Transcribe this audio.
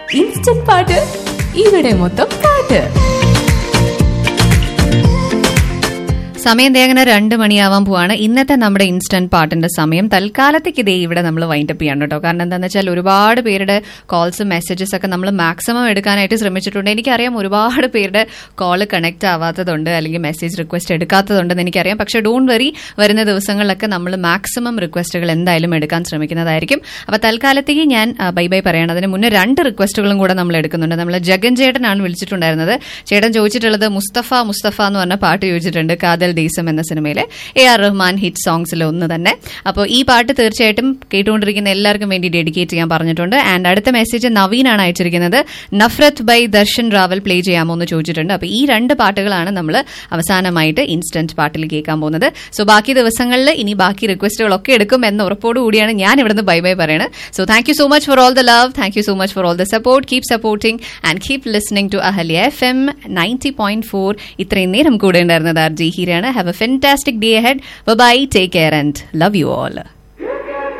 instant പാട്ട് ഇവിടെ മൊത്തം പാട്ട് സമയം ദേ അങ്ങനെ രണ്ട് മണിയാവാൻ പോവാണ് ഇന്നത്തെ നമ്മുടെ ഇൻസ്റ്റന്റ് പാട്ടിന്റെ സമയം തൽക്കാലത്തേക്ക് ഇതേ ഇവിടെ നമ്മൾ വൈൻഡപ്പ് ചെയ്യണം കേട്ടോ കാരണം എന്താണെന്ന് വെച്ചാൽ ഒരുപാട് പേരുടെ കോൾസും മെസ്സേജസ് ഒക്കെ നമ്മൾ മാക്സിമം എടുക്കാനായിട്ട് ശ്രമിച്ചിട്ടുണ്ട് എനിക്കറിയാം ഒരുപാട് പേരുടെ കോൾ കണക്ട് ആവാത്തതുണ്ട് അല്ലെങ്കിൽ മെസ്സേജ് റിക്വസ്റ്റ് എടുക്കാത്തതുണ്ടെന്ന് എനിക്കറിയാം പക്ഷേ ഡോൺ വെറി വരുന്ന ദിവസങ്ങളിലൊക്കെ നമ്മൾ മാക്സിമം റിക്വസ്റ്റുകൾ എന്തായാലും എടുക്കാൻ ശ്രമിക്കുന്നതായിരിക്കും അപ്പോൾ തൽക്കാലത്തേക്ക് ഞാൻ ആ, ബൈ ബൈ പറയണം അതിന് മുന്നേ രണ്ട് റിക്വസ്റ്റുകളും കൂടെ നമ്മൾ എടുക്കുന്നുണ്ട് നമ്മൾ ജഗൻ ചേട്ടനാണ് വിളിച്ചിട്ടുണ്ടായിരുന്നത് ചേട്ടൻ ചോദിച്ചിട്ടുള്ളത് മുസ്തഫ മുസ്തഫ എന്ന് പറഞ്ഞ പാട്ട് ചോദിച്ചിട്ടുണ്ട് കാതൽ ദേശം എന്ന സിനിമയിലെ എ ആർ റഹ്മാൻ ഹിറ്റ് സോങ്സിൽ ഒന്ന് തന്നെ അപ്പോൾ ഈ പാട്ട് തീർച്ചയായിട്ടും കേട്ടുകൊണ്ടിരിക്കുന്ന എല്ലാവർക്കും വേണ്ടി ഡെഡിക്കേറ്റ് ചെയ്യാൻ പറഞ്ഞിട്ടുണ്ട് ആൻഡ് അടുത്ത മെസ്സേജ് നവീനാണ് അയച്ചിരിക്കുന്നത് നഫ്രത്ത് ബൈ ദർശൻ റാവൽ പ്ലേ ചെയ്യാമോ എന്ന് ചോദിച്ചിട്ടുണ്ട് അപ്പോൾ ഈ രണ്ട് പാട്ടുകളാണ് നമ്മൾ അവസാനമായിട്ട് ഇൻസ്റ്റന്റ് പാട്ടിൽ കേൾക്കാൻ പോകുന്നത് സോ ബാക്കി ദിവസങ്ങളിൽ ഇനി ബാക്കി റിക്വസ്റ്റുകളൊക്കെ എടുക്കും എന്ന ഉറപ്പോടു കൂടിയാണ് ഞാൻ ഇവിടുന്ന് ബൈ ബൈ പറയുന്നത് so thank you so much for all the love thank you so much for all the support keep supporting and keep listening to Ahalya F M ninety point four ഇത്രയും നേരം കൂടെ ഉണ്ടായിരുന്നത് ആർ ജി ഹീരാണ് have a fantastic day head bye take care and love you all